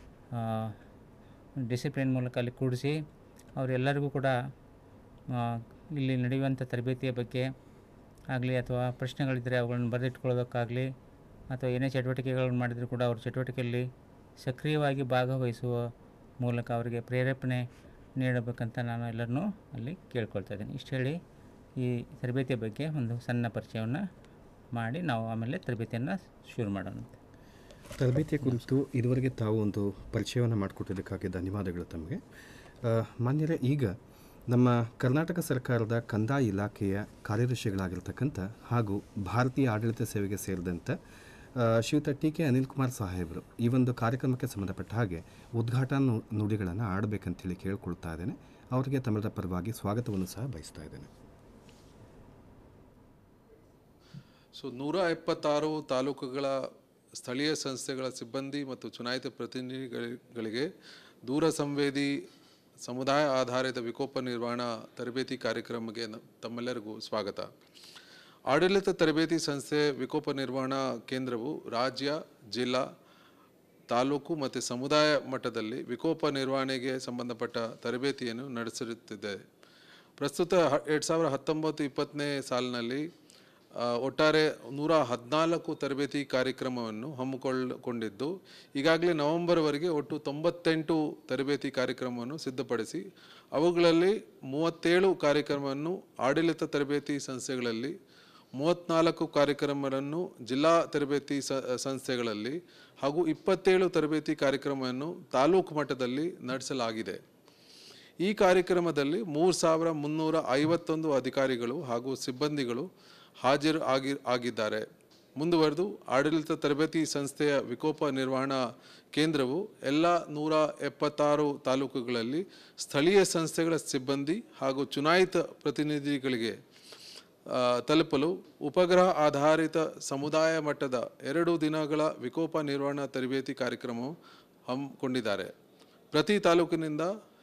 ಡಿಸಿಪ್ಲಿನ್ ಮೂಲಕ ಅಲ್ಲಿ ಕೂಡಿಸಿ ಅವರೆಲ್ಲರಿಗೂ ಕೂಡ ಆ, ಇಲ್ಲಿ ನಡೆಯುವಂಥ ತರಬೇತಿಯ ಬಗ್ಗೆ ಆಗಲಿ ಅಥವಾ ಪ್ರಶ್ನೆಗಳಿದ್ದರೆ ಅವುಗಳನ್ನು ಬರೆದಿಟ್ಕೊಳ್ಳೋದಕ್ಕಾಗಲಿ ಅಥವಾ ಏನೇ ಚಟುವಟಿಕೆಗಳನ್ನು ಮಾಡಿದರೂ ಕೂಡ ಅವ್ರ ಚಟುವಟಿಕೆಯಲ್ಲಿ ಸಕ್ರಿಯವಾಗಿ ಭಾಗವಹಿಸುವ ಮೂಲಕ ಅವರಿಗೆ ಪ್ರೇರೇಪಣೆ ನೀಡಬೇಕಂತ ನಾನು ಎಲ್ಲರನ್ನೂ ಅಲ್ಲಿ ಕೇಳ್ಕೊಳ್ತಾ ಇದ್ದೀನಿ ಇಷ್ಟು ಹೇಳಿ ಈ ತರಬೇತಿಯ ಬಗ್ಗೆ ಒಂದು ಸಣ್ಣ ಪರಿಚಯವನ್ನು ಮಾಡಿ ನಾವು ಆಮೇಲೆ ತರಬೇತಿಯನ್ನು ಶುರು ಮಾಡೋಣ ತರಬೇತಿಯ ಕುರಿತು ಇದುವರೆಗೆ ತಾವು ಒಂದು ಪರಿಚಯವನ್ನು ಮಾಡಿಕೊಟ್ಟಿದ್ದಕ್ಕಾಗಿ ಧನ್ಯವಾದಗಳು ತಮಗೆ ಆ, ಮಾನ್ಯರೇ ಈಗ ನಮ್ಮ ಕರ್ನಾಟಕ ಸರ್ಕಾರದ ಕಂದಾಯ ಇಲಾಖೆಯ ಕಾರ್ಯದರ್ಶಿಗಳಾಗಿರ್ತಕ್ಕಂಥ ಹಾಗೂ ಭಾರತೀಯ ಆಡಳಿತ ಸೇವೆಗೆ ಸೇರಿದಂಥ ಆ, ಶ್ರೀಯುತ ಟಿ ಕೆ ಅನಿಲ್ ಕುಮಾರ್ ಸಾಹೇಬರು ಈ ಒಂದು ಕಾರ್ಯಕ್ರಮಕ್ಕೆ ಸಂಬಂಧಪಟ್ಟ ಹಾಗೆ ಉದ್ಘಾಟನಾ ನು- ನುಡಿಗಳನ್ನು ಆಡಬೇಕಂತೇಳಿ ಕೇಳ್ಕೊಳ್ತಾ ಇದ್ದೇನೆ ಅವರಿಗೆ ತಮಿಳರ ಪರವಾಗಿ ಸ್ವಾಗತವನ್ನು ಸಹ ಬಯಸ್ತಾ ಇದ್ದೇನೆ ಸೊ ನೂರ ಎಪ್ಪತ್ತಾರು ತಾಲೂಕುಗಳ ಸ್ಥಳೀಯ ಸಂಸ್ಥೆಗಳ ಸಿಬ್ಬಂದಿ ಮತ್ತು ಚುನಾಯಿತ ಪ್ರತಿನಿಧಿಗಳಿಗೆ ದೂರ ಸಂವೇದಿ ಸಮುದಾಯ ಆಧಾರಿತ ವಿಕೋಪ ನಿರ್ವಹಣಾ ತರಬೇತಿ ಕಾರ್ಯಕ್ರಮಕ್ಕೆ ನ- ತಮ್ಮೆಲ್ಲರಿಗೂ ಸ್ವಾಗತ ಆಡಳಿತ ತರಬೇತಿ ಸಂಸ್ಥೆ ವಿಕೋಪ ನಿರ್ವಹಣಾ ಕೇಂದ್ರವು ರಾಜ್ಯ ಜಿಲ್ಲಾ ತಾಲೂಕು ಮತ್ತು ಸಮುದಾಯ ಮಟ್ಟದಲ್ಲಿ ವಿಕೋಪ ನಿರ್ವಹಣೆಗೆ ಸಂಬಂಧಪಟ್ಟ ತರಬೇತಿಯನ್ನು ನಡೆಸುತ್ತಿದೆ ಪ್ರಸ್ತುತ ಎರಡು ಸಾವಿರದ ಹತ್ತೊಂಬತ್ತು ಇಪ್ಪತ್ತನೇ ಸಾಲಿನಲ್ಲಿ ಆ, ಒಟ್ಟಾರೆ ನೂರ ಹದಿನಾಲ್ಕು ತರಬೇತಿ ಕಾರ್ಯಕ್ರಮವನ್ನು ಹಮ್ಮಿಕೊಳ್ಳಕೊಂಡಿದ್ದು ಈಗಾಗಲೇ ನವೆಂಬರ್ವರೆಗೆ ಒಟ್ಟು ತೊಂಬತ್ತೆಂಟು ತರಬೇತಿ ಕಾರ್ಯಕ್ರಮವನ್ನು ಸಿದ್ಧಪಡಿಸಿ ಅವುಗಳಲ್ಲಿ ಮೂವತ್ತೇಳು ಕಾರ್ಯಕ್ರಮವನ್ನು ಆಡಳಿತ ತರಬೇತಿ ಸಂಸ್ಥೆಗಳಲ್ಲಿ ಮೂವತ್ತ್ನಾಲ್ಕು ಕಾರ್ಯಕ್ರಮಗಳನ್ನು ಜಿಲ್ಲಾ ತರಬೇತಿ ಸ ಸಂಸ್ಥೆಗಳಲ್ಲಿ ಹಾಗೂ ಇಪ್ಪತ್ತೇಳು ತರಬೇತಿ ಕಾರ್ಯಕ್ರಮವನ್ನು ತಾಲೂಕು ಮಟ್ಟದಲ್ಲಿ ನಡೆಸಲಾಗಿದೆ ಈ ಕಾರ್ಯಕ್ರಮದಲ್ಲಿ ಮೂರು ಸಾವಿರ ಮುನ್ನೂರ ಐವತ್ತೊಂದು ಅಧಿಕಾರಿಗಳು ಹಾಗೂ ಸಿಬ್ಬಂದಿಗಳು ಹಾಜರು ಆಗಿ ಆಗಿದ್ದಾರೆ ಮುಂದುವರೆದು ಆಡಳಿತ ತರಬೇತಿ ಸಂಸ್ಥೆಯ ವಿಕೋಪ ನಿರ್ವಹಣಾ ಕೇಂದ್ರವು ಎಲ್ಲ ನೂರ ಎಪ್ಪತ್ತಾರು ತಾಲೂಕುಗಳಲ್ಲಿ ಸ್ಥಳೀಯ ಸಂಸ್ಥೆಗಳ ಸಿಬ್ಬಂದಿ ಹಾಗೂ ಚುನಾಯಿತ ಪ್ರತಿನಿಧಿಗಳಿಗೆ ಆ, ತಲುಪಲು ಉಪಗ್ರಹ ಆಧಾರಿತ ಸಮುದಾಯ ಮಟ್ಟದ ಎರಡು ದಿನಗಳ ವಿಕೋಪ ನಿರ್ವಹಣಾ ತರಬೇತಿ ಕಾರ್ಯಕ್ರಮವು ಹಮ್ಮಿಕೊಂಡಿದ್ದಾರೆ ಪ್ರತಿ ತಾಲೂಕಿನಿಂದ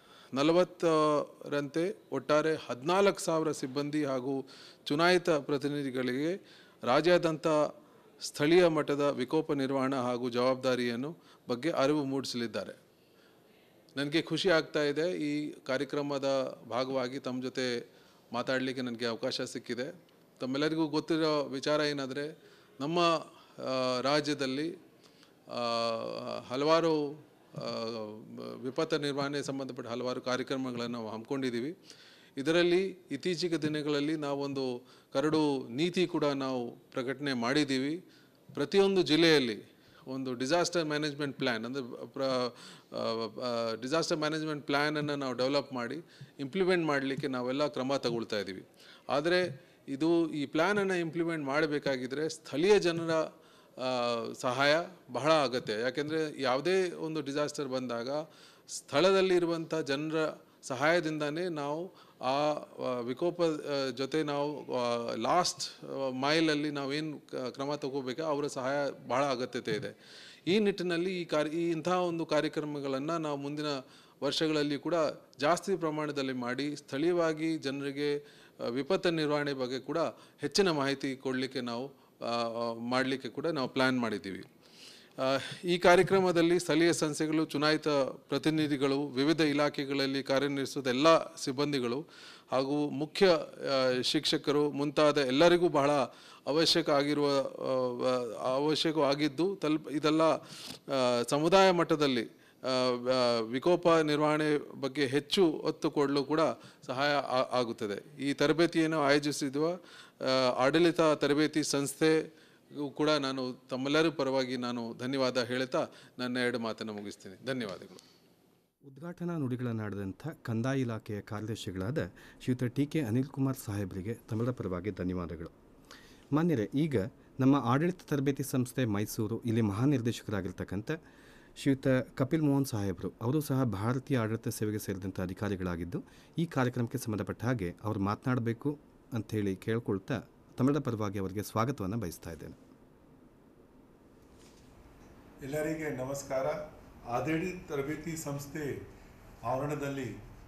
ನಲವತ್ತರಂತೆ ಒಟ್ಟಾರೆ ಹದಿನಾಲ್ಕು ಸಾವಿರ ಸಿಬ್ಬಂದಿ ಹಾಗೂ ಚುನಾಯಿತ ಪ್ರತಿನಿಧಿಗಳಿಗೆ ರಾಜ್ಯಾದ್ಯಂತ ಸ್ಥಳೀಯ ಮಟ್ಟದ ವಿಕೋಪ ನಿರ್ವಹಣಾ ಹಾಗೂ ಜವಾಬ್ದಾರಿಯನ್ನು ಬಗ್ಗೆ ಅರಿವು ಮೂಡಿಸಲಿದ್ದಾರೆ ನನಗೆ ಖುಷಿ ಆಗ್ತಾ ಇದೆ ಈ ಕಾರ್ಯಕ್ರಮದ ಭಾಗವಾಗಿ ತಮ್ಮ ಜೊತೆ ಮಾತಾಡಲಿಕ್ಕೆ ನನಗೆ ಅವಕಾಶ ಸಿಕ್ಕಿದೆ ತಮ್ಮೆಲ್ಲರಿಗೂ ಗೊತ್ತಿರೋ ವಿಚಾರ ಏನಾದರೆ ನಮ್ಮ ಆ, ರಾಜ್ಯದಲ್ಲಿ ಆ, ಹಲವಾರು ಆ, ವಿಪತ್ತು ನಿರ್ವಹಣೆ ಸಂಬಂಧಪಟ್ಟ ಹಲವಾರು ಕಾರ್ಯಕ್ರಮಗಳನ್ನು ನಾವು ಹಮ್ಮಿಕೊಂಡಿದ್ದೀವಿ ಇದರಲ್ಲಿ ಇತ್ತೀಚಿನ ದಿನಗಳಲ್ಲಿ ನಾವೊಂದು ಕರಡು ನೀತಿ ಕೂಡ ನಾವು ಪ್ರಕಟಣೆ ಮಾಡಿದ್ದೀವಿ ಪ್ರತಿಯೊಂದು ಜಿಲ್ಲೆಯಲ್ಲಿ ಒಂದು ಡಿಸಾಸ್ಟರ್ ಮ್ಯಾನೇಜ್ಮೆಂಟ್ ಪ್ಲ್ಯಾನ್ ಅಂದರೆ ಪ್ರ ಡಿಸಾಸ್ಟರ್ ಮ್ಯಾನೇಜ್ಮೆಂಟ್ ಪ್ಲ್ಯಾನನ್ನು ನಾವು ಡೆವಲಪ್ ಮಾಡಿ ಇಂಪ್ಲಿಮೆಂಟ್ ಮಾಡಲಿಕ್ಕೆ ನಾವೆಲ್ಲ ಕ್ರಮ ತಗೊಳ್ತಾ ಇದ್ದೀವಿ ಆದರೆ ಇದು ಈ ಪ್ಲ್ಯಾನನ್ನು ಇಂಪ್ಲಿಮೆಂಟ್ ಮಾಡಬೇಕಾಗಿದ್ದರೆ ಸ್ಥಳೀಯ ಜನರ ಆ, ಸಹಾಯ ಬಹಳ ಅಗತ್ಯ ಯಾಕೆಂದರೆ ಯಾವುದೇ ಒಂದು ಡಿಸಾಸ್ಟರ್ ಬಂದಾಗ ಸ್ಥಳದಲ್ಲಿರುವಂಥ ಜನರ ಸಹಾಯದಿಂದನೇ ನಾವು ಆ ಆ, ವಿಕೋಪ ಆ, ಜೊತೆ ನಾವು ಲಾಸ್ಟ್ ಮೈಲಲ್ಲಿ ನಾವೇನು ಕ್ರಮ ತಗೋಬೇಕು ಅವರ ಸಹಾಯ ಬಹಳ ಅಗತ್ಯತೆ ಇದೆ ಈ ನಿಟ್ಟಿನಲ್ಲಿ ಈ ಕಾರ್ಯ ಈ ಇಂತಹ ಒಂದು ಕಾರ್ಯಕ್ರಮಗಳನ್ನು ನಾವು ಮುಂದಿನ ವರ್ಷಗಳಲ್ಲಿ ಕೂಡ ಜಾಸ್ತಿ ಪ್ರಮಾಣದಲ್ಲಿ ಮಾಡಿ ಸ್ಥಳೀಯವಾಗಿ ಜನರಿಗೆ ಆ, ವಿಪತ್ತು ನಿರ್ವಹಣೆ ಬಗ್ಗೆ ಕೂಡ ಹೆಚ್ಚಿನ ಮಾಹಿತಿ ಕೊಡಲಿಕ್ಕೆ ನಾವು ಮಾಡಲಿಕ್ಕೆ ಕೂಡ ನಾವು ಪ್ಲ್ಯಾನ್ ಮಾಡಿದ್ದೀವಿ ಆ, ಈ ಕಾರ್ಯಕ್ರಮದಲ್ಲಿ ಸ್ಥಳೀಯ ಸಂಸ್ಥೆಗಳು ಚುನಾಯಿತ ಪ್ರತಿನಿಧಿಗಳು ವಿವಿಧ ಇಲಾಖೆಗಳಲ್ಲಿ ಕಾರ್ಯನಿರ್ವಹಿಸಿದ ಎಲ್ಲ ಸಿಬ್ಬಂದಿಗಳು ಹಾಗೂ ಮುಖ್ಯ ಆ, ಶಿಕ್ಷಕರು ಮುಂತಾದ ಎಲ್ಲರಿಗೂ ಬಹಳ ಅವಶ್ಯಕ ಆಗಿರುವ ಆ, ಆ, ಅವಶ್ಯಕವಾಗಿದ್ದು ತಲುಪ ಇದೆಲ್ಲ ಆ, ಸಮುದಾಯ ಮಟ್ಟದಲ್ಲಿ ಆ, ಆ, ವಿಕೋಪ ನಿರ್ವಹಣೆ ಬಗ್ಗೆ ಹೆಚ್ಚು ಒತ್ತು ಕೊಡಲು ಕೂಡ ಸಹಾಯ ಆ- ಆಗುತ್ತದೆ ಈ ತರಬೇತಿಯನ್ನು ಆಯೋಜಿಸಿರುವ ಆ, ಆಡಳಿತ ತರಬೇತಿ ಸಂಸ್ಥೆಗೂ ಕೂಡ ನಾನು ತಮ್ಮೆಲ್ಲರ ಪರವಾಗಿ ನಾನು ಧನ್ಯವಾದ ಹೇಳುತ್ತಾ ನನ್ನ ಎರಡು ಮಾತನ್ನು ಮುಗಿಸ್ತೀನಿ ಧನ್ಯವಾದಗಳು ಉದ್ಘಾಟನಾ ನುಡಿಗಳನ್ನಾಡಿದಂಥ ಕಂದಾಯ ಇಲಾಖೆಯ ಕಾರ್ಯದರ್ಶಿಗಳಾದ ಶ್ರೀಯುತ ಟಿ ಕೆ ಅನಿಲ್ ಕುಮಾರ್ ಸಾಹೇಬರಿಗೆ ತಮಿಳರ ಪರವಾಗಿ ಧನ್ಯವಾದಗಳು ಮಾನ್ಯರೇ ಈಗ ನಮ್ಮ ಆಡಳಿತ ತರಬೇತಿ ಸಂಸ್ಥೆ ಮೈಸೂರು ಇಲ್ಲಿ ಮಹಾನಿರ್ದೇಶಕರಾಗಿರ್ತಕ್ಕಂಥ ಶ್ರೀಯುತ ಕಪಿಲ್ ಮೋಹನ್ ಸಾಹೇಬರು ಅವರು ಸಹ ಭಾರತೀಯ ಆಡಳಿತ ಸೇವೆಗೆ ಸೇರಿದಂಥ ಅಧಿಕಾರಿಗಳಾಗಿದ್ದು ಈ ಕಾರ್ಯಕ್ರಮಕ್ಕೆ ಸಂಬಂಧಪಟ್ಟ ಹಾಗೆ ಅವರು ಮಾತನಾಡಬೇಕು ಅಂಥೇಳಿ ಕೇಳ್ಕೊಳ್ತಾ ತಮಿಳರ ಪರವಾಗಿ ಅವರಿಗೆ ಸ್ವಾಗತವನ್ನು ಬಯಸ್ತಾ ಇದ್ದೇನೆ ಎಲ್ಲರಿಗೆ ನಮಸ್ಕಾರ ಆಡಳಿತ ತರಬೇತಿ ಸಂಸ್ಥೆ ಆವರಣದಲ್ಲಿ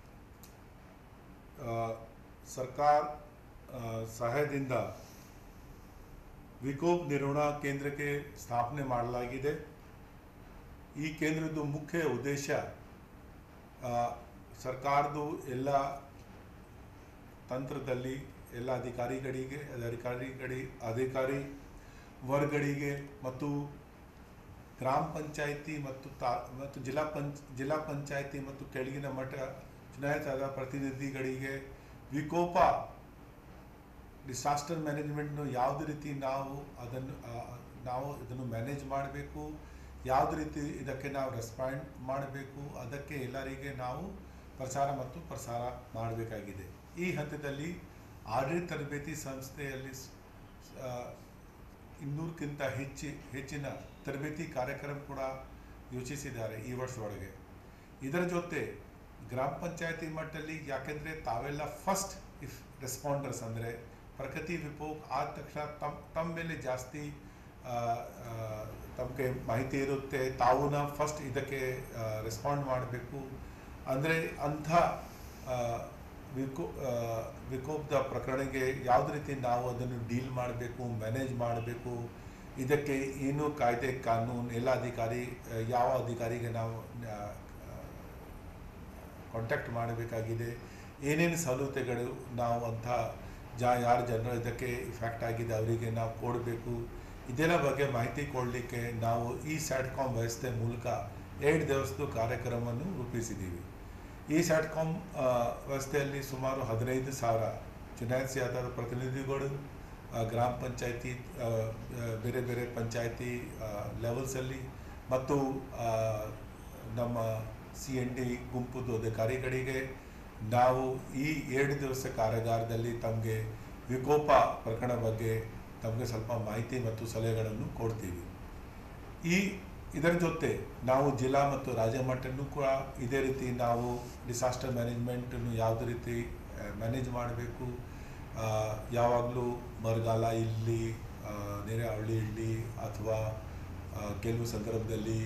ಆ, ಸರ್ಕಾರ ಆ, ಸಹಾಯದಿಂದ ವಿಕೋಪ್ ನಿರ್ವಹಣಾ ಕೇಂದ್ರಕ್ಕೆ ಸ್ಥಾಪನೆ ಮಾಡಲಾಗಿದೆ ಈ ಕೇಂದ್ರದ ಮುಖ್ಯ ಉದ್ದೇಶ ಆ, ಸರ್ಕಾರದ್ದು ಎಲ್ಲ ತಂತ್ರದಲ್ಲಿ ಎಲ್ಲ ಅಧಿಕಾರಿಗಳಿಗೆ ಅಧಿಕಾರಿಗಳಿ ಅಧಿಕಾರಿ ವರ್ಗಗಳಿಗೆ ಮತ್ತು ಗ್ರಾಮ ಪಂಚಾಯಿತಿ ಮತ್ತು ತಾ ಮತ್ತು ಜಿಲ್ಲಾ ಪಂಚ್ ಜಿಲ್ಲಾ ಪಂಚಾಯಿತಿ ಮತ್ತು ಕೆಳಗಿನ ಮಟ್ಟ ಚುನಾಯಿತರಾದ ಪ್ರತಿನಿಧಿಗಳಿಗೆ ವಿಕೋಪ ಡಿಸಾಸ್ಟರ್ ಮ್ಯಾನೇಜ್ಮೆಂಟ್ನು ಯಾವುದೇ ರೀತಿ ನಾವು ಅದನ್ನು ಆ, ನಾವು ಇದನ್ನು ಮ್ಯಾನೇಜ್ ಮಾಡಬೇಕು ಯಾವುದೇ ರೀತಿ ಇದಕ್ಕೆ ನಾವು ರೆಸ್ಪಾಂಡ್ ಮಾಡಬೇಕು ಅದಕ್ಕೆ ಎಲ್ಲರಿಗೆ ನಾವು ಪ್ರಚಾರ ಮತ್ತು ಪ್ರಸಾರ ಮಾಡಬೇಕಾಗಿದೆ ಈ ಹಂತದಲ್ಲಿ ಆಡಳಿತ ತರಬೇತಿ ಸಂಸ್ಥೆಯಲ್ಲಿ ಸ್- ಆ, ಇನ್ನೂರಕ್ಕಿಂತ ಹೆಚ್ಚಿ ಹೆಚ್ಚಿನ ತರಬೇತಿ ಕಾರ್ಯಕ್ರಮ ಕೂಡ ಯೋಚಿಸಿದ್ದಾರೆ ಈ ವರ್ಷದೊಳಗೆ ಇದರ ಜೊತೆ ಗ್ರಾಮ ಪಂಚಾಯತಿ ಮಟ್ಟದಲ್ಲಿ ಯಾಕೆಂದರೆ ತಾವೆಲ್ಲ ಫಸ್ಟ್ ಇಫ್ ರೆಸ್ಪಾಂಡರ್ಸ್ ಅಂದರೆ ಪ್ರಕೃತಿ ವಿಕೋಪ ಆದ ತಕ್ಷಣ ತಮ್ಮ ತಮ್ಮ ಮೇಲೆ ಜಾಸ್ತಿ ತಮಗೆ ಮಾಹಿತಿ ಇರುತ್ತೆ ತಾವುನ ಫಸ್ಟ್ ಇದಕ್ಕೆ ರೆಸ್ಪಾಂಡ್ ಮಾಡಬೇಕು ಅಂದರೆ ಅಂಥ ಆ, ವಿಕೋ ಆ, ವಿಕೋಪದ ಪ್ರಕರಣಕ್ಕೆ ಯಾವುದೇ ರೀತಿ ನಾವು ಅದನ್ನು ಡೀಲ್ ಮಾಡಬೇಕು ಮ್ಯಾನೇಜ್ ಮಾಡಬೇಕು ಇದಕ್ಕೆ ಏನು ಕಾಯ್ದೆ ಕಾನೂನು ಎಲ್ಲ ಅಧಿಕಾರಿ ಆ, ಯಾವ ಅಧಿಕಾರಿಗೆ ನಾವು ಕಾಂಟ್ಯಾಕ್ಟ್ ಮಾಡಬೇಕಾಗಿದೆ ಏನೇನು ಸವಲತ್ತುಗಳು ನಾವು ಅಂಥ ಜಾ ಯಾರು ಜನರು ಇದಕ್ಕೆ ಇಫೆಕ್ಟ್ ಆಗಿದೆ ಅವರಿಗೆ ನಾವು ಕೊಡಬೇಕು ಇದೆಲ್ಲ ಬಗ್ಗೆ ಮಾಹಿತಿ ಕೊಡಲಿಕ್ಕೆ ನಾವು ಈ ಸ್ಯಾಟ್ಕಾಮ್ ವ್ಯವಸ್ಥೆ ಮೂಲಕ ಎರಡು ದಿವಸದ ಕಾರ್ಯಕ್ರಮವನ್ನು ರೂಪಿಸಿದ್ದೀವಿ ಈ ಸ್ಯಾಟ್ಕಾಮ್ ಆ, ವ್ಯವಸ್ಥೆಯಲ್ಲಿ ಸುಮಾರು ಹದಿನೈದು ಸಾವಿರ ಚುನಾಯಿಸಿಯಾದ ಪ್ರತಿನಿಧಿಗಳು ಆ, ಗ್ರಾಮ ಪಂಚಾಯತಿ ಆ, ಆ, ಬೇರೆ ಬೇರೆ ಪಂಚಾಯತಿ ಲೆವೆಲ್ಸಲ್ಲಿ ಮತ್ತು ಆ, ನಮ್ಮ ಸಿ ಎನ್ ಡಿ ಗುಂಪುದು ಅಧಿಕಾರಿಗಳಿಗೆ ನಾವು ಈ ಎರಡು ದಿವಸ ಕಾರ್ಯಾಗಾರದಲ್ಲಿ ತಮಗೆ ವಿಕೋಪ ಪ್ರಕರಣ ಬಗ್ಗೆ ತಮಗೆ ಸ್ವಲ್ಪ ಮಾಹಿತಿ ಮತ್ತು ಸಲಹೆಗಳನ್ನು ಕೊಡ್ತೀವಿ ಈ ಇದರ ಜೊತೆ ನಾವು ಜಿಲ್ಲಾ ಮತ್ತು ರಾಜ್ಯ ಮಟ್ಟನೂ ಕೂಡ ಇದೇ ರೀತಿ ನಾವು ಡಿಸಾಸ್ಟರ್ ಮ್ಯಾನೇಜ್ಮೆಂಟನ್ನು ಯಾವುದೇ ರೀತಿ ಮ್ಯಾನೇಜ್ ಮಾಡಬೇಕು ಯಾವಾಗಲೂ ಮರಗಾಲ ಇಲ್ಲಿ ಆ, ನೆರೆಹೊಳ್ಳಿ ಇಲ್ಲಿ ಅಥವಾ ಆ, ಕೆಲವು ಸಂದರ್ಭದಲ್ಲಿ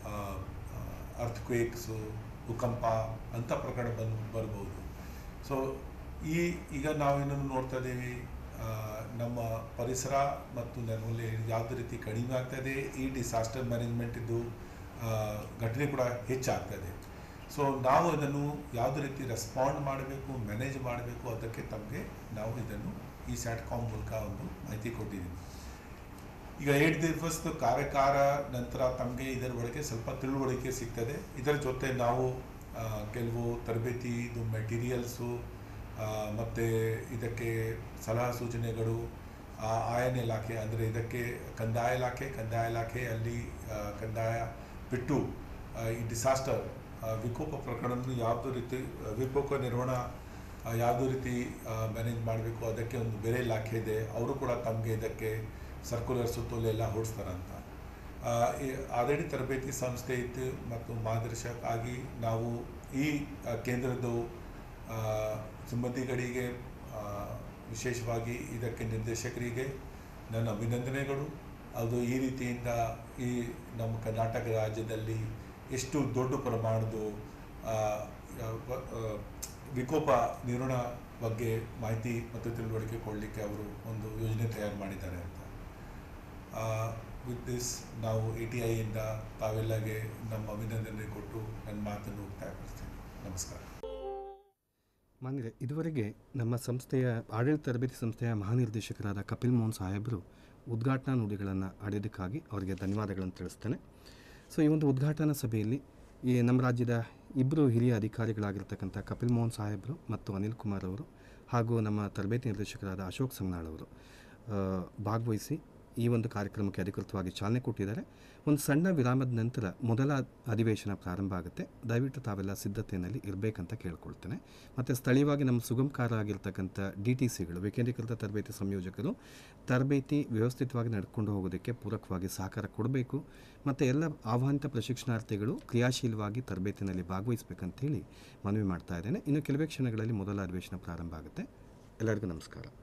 ಅರ್ಥಕ್ವೇಕ್ಸು ಭೂಕಂಪ ಅಂಥ ಪ್ರಕರಣ ಬಂದು ಬರ್ಬೋದು ಸೊ ಈ ಈಗ ನಾವೇನನ್ನು ನೋಡ್ತಾ ಇದ್ದೀವಿ ಆ, ನಮ್ಮ ಪರಿಸರ ಮತ್ತು ನಮ್ಮಲ್ಲಿ ಯಾವುದೇ ರೀತಿ ಕಡಿಮೆ ಆಗ್ತದೆ ಈ ಡಿಸಾಸ್ಟರ್ ಮ್ಯಾನೇಜ್ಮೆಂಟಿದ್ದು ಘಟನೆ ಕೂಡ ಹೆಚ್ಚಾಗ್ತದೆ ಸೊ ನಾವು ಇದನ್ನು ಯಾವುದೇ ರೀತಿ ರೆಸ್ಪಾಂಡ್ ಮಾಡಬೇಕು ಮ್ಯಾನೇಜ್ ಮಾಡಬೇಕು ಅದಕ್ಕೆ ತಮಗೆ ನಾವು ಇದನ್ನು ಈ ಸ್ಯಾಟ್ಕಾಮ್ ಮೂಲಕ ಒಂದು ಮಾಹಿತಿ ಕೊಟ್ಟಿದ್ದೀವಿ ಈಗ ಏಟ್ ದಿವಸದ ಕಾರ್ಯಕಾರ ನಂತರ ತಮಗೆ ಇದರ ಒಳಗೆ ಸ್ವಲ್ಪ ತಿಳುವಳಿಕೆ ಸಿಗ್ತದೆ ಇದರ ಜೊತೆ ನಾವು ಆ, ಕೆಲವು ತರಬೇತಿ ಇದು ಮೆಟೀರಿಯಲ್ಸು ಮತ್ತು ಇದಕ್ಕೆ ಸಲಹಾ ಸೂಚನೆಗಳು ಆ, ಆಯನ ಇಲಾಖೆ ಅಂದರೆ ಇದಕ್ಕೆ ಕಂದಾಯ ಇಲಾಖೆ ಕಂದಾಯ ಇಲಾಖೆಯಲ್ಲಿ ಆ, ಕಂದಾಯ ಬಿಟ್ಟು ಆ, ಈ ಡಿಸಾಸ್ಟರ್ ವಿಕೋಪ ಪ್ರಕರಣವನ್ನು ಯಾವುದೇ ರೀತಿ ಆ, ವಿಕೋಪ ನಿರ್ವಹಣಾ ಆ, ಯಾವುದೇ ರೀತಿ ಮ್ಯಾನೇಜ್ ಮಾಡಬೇಕು ಅದಕ್ಕೆ ಒಂದು ಬೇರೆ ಇಲಾಖೆ ಇದೆ ಅವರು ಕೂಡ ತಮಗೆ ಇದಕ್ಕೆ ಸರ್ಕ್ಯುಲರ್ ಸುತ್ತೋಲೆಲ್ಲ ಹೊಡಿಸ್ತಾರಂತ ಆ, ಈ ಆಲ್ರೆಡಿ ತರಬೇತಿ ಸಂಸ್ಥೆ ಇತ್ತು ಮತ್ತು ಮಾರ್ಗದರ್ಶಕ ಆಗಿ ನಾವು ಈ ಆ, ಕೇಂದ್ರದ್ದು ಆ, ಸಿಬ್ಬಂದಿಗಳಿಗೆ ಆ, ವಿಶೇಷವಾಗಿ ಇದಕ್ಕೆ ನಿರ್ದೇಶಕರಿಗೆ ನನ್ನ ಅಭಿನಂದನೆಗಳು ಅದು ಈ ರೀತಿಯಿಂದ ಈ ನಮ್ಮ ಕರ್ನಾಟಕ ರಾಜ್ಯದಲ್ಲಿ ಎಷ್ಟು ದೊಡ್ಡ ಪ್ರಮಾಣದ ಆ, ಆ, ವ- ಆ, ವಿಕೋಪ ನಿರ್ವಹಣಾ ಬಗ್ಗೆ ಮಾಹಿತಿ ಮತ್ತು ತಿಳುವಳಿಕೆ ಕೊಡಲಿಕ್ಕೆ ಅವರು ಒಂದು ಯೋಜನೆ ತಯಾರು ಮಾಡಿದ್ದಾರೆ ಅಂತ ವಿತ್ ದಿಸ್ ನಾವು ಎ ಟಿ ಐಯಿಂದ ತಾವೆಲ್ಲಗೆ ನಮ್ಮ ಅಭಿನಂದನೆ ಕೊಟ್ಟು ನನ್ನ ಮಾತನ್ನು ಮುಕ್ತಾಯಪಡಿಸ್ತೇನೆ ನಮಸ್ಕಾರ ಮಾನ್ಯರೇ ಇದುವರೆಗೆ ನಮ್ಮ ಸಂಸ್ಥೆಯ ಆಡಳಿತ ತರಬೇತಿ ಸಂಸ್ಥೆಯ ಮಹಾನಿರ್ದೇಶಕರಾದ ಕಪಿಲ್ ಮೋಹನ್ ಸಾಹೇಬರು ಉದ್ಘಾಟನಾ ನುಡಿಗಳನ್ನು ಆಡಿದ್ದಕ್ಕಾಗಿ ಅವರಿಗೆ ಧನ್ಯವಾದಗಳನ್ನು ತಿಳಿಸ್ತೇನೆ ಸೊ ಈ ಒಂದು ಉದ್ಘಾಟನಾ ಸಭೆಯಲ್ಲಿ ಈ ನಮ್ಮ ರಾಜ್ಯದ ಇಬ್ಬರು ಹಿರಿಯ ಅಧಿಕಾರಿಗಳಾಗಿರ್ತಕ್ಕಂಥ ಕಪಿಲ್ ಮೋಹನ್ ಸಾಹೇಬರು ಮತ್ತು ಅನಿಲ್ ಕುಮಾರ್ ಅವರು ಹಾಗೂ ನಮ್ಮ ತರಬೇತಿ ನಿರ್ದೇಶಕರಾದ ಅಶೋಕ್ ಸಂಗ್ನಾಳ್ ಅವರು ಆ, ಭಾಗವಹಿಸಿ ಈ ಒಂದು ಕಾರ್ಯಕ್ರಮಕ್ಕೆ ಅಧಿಕೃತವಾಗಿ ಚಾಲನೆ ಕೊಟ್ಟಿದ್ದಾರೆ ಒಂದು ಸಣ್ಣ ವಿರಾಮದ ನಂತರ ಮೊದಲ ಅಧಿವೇಶನ ಪ್ರಾರಂಭ ಆಗುತ್ತೆ ದಯವಿಟ್ಟು ತಾವೆಲ್ಲ ಸಿದ್ಧತೆಯಲ್ಲಿ ಇರಬೇಕಂತ ಕೇಳ್ಕೊಳ್ತೇನೆ ಮತ್ತು ಸ್ಥಳೀಯವಾಗಿ ನಮ್ಮ ಸುಗಮಕಾರ ಆಗಿರ್ತಕ್ಕಂಥ ಡಿ ಟಿ ಸಿಗಳು ವಿಕೇಂದ್ರೀಕೃತ ತರಬೇತಿ ಸಂಯೋಜಕರು ತರಬೇತಿ ವ್ಯವಸ್ಥಿತವಾಗಿ ನಡ್ಕೊಂಡು ಹೋಗೋದಕ್ಕೆ ಪೂರಕವಾಗಿ ಸಹಕಾರ ಕೊಡಬೇಕು ಮತ್ತು ಎಲ್ಲ ಆಹ್ವಾನಿತ ಪ್ರಶಿಕ್ಷಣಾರ್ಥಿಗಳು ಕ್ರಿಯಾಶೀಲವಾಗಿ ತರಬೇತಿನಲ್ಲಿ ಭಾಗವಹಿಸಬೇಕಂತೇಳಿ ಮನವಿ ಮಾಡ್ತಾ ಇದ್ದೇನೆ ಇನ್ನು ಕೆಲವೇ ಕ್ಷಣಗಳಲ್ಲಿ ಮೊದಲ ಅಧಿವೇಶನ ಪ್ರಾರಂಭ ಆಗುತ್ತೆ ಎಲ್ಲರಿಗೂ ನಮಸ್ಕಾರ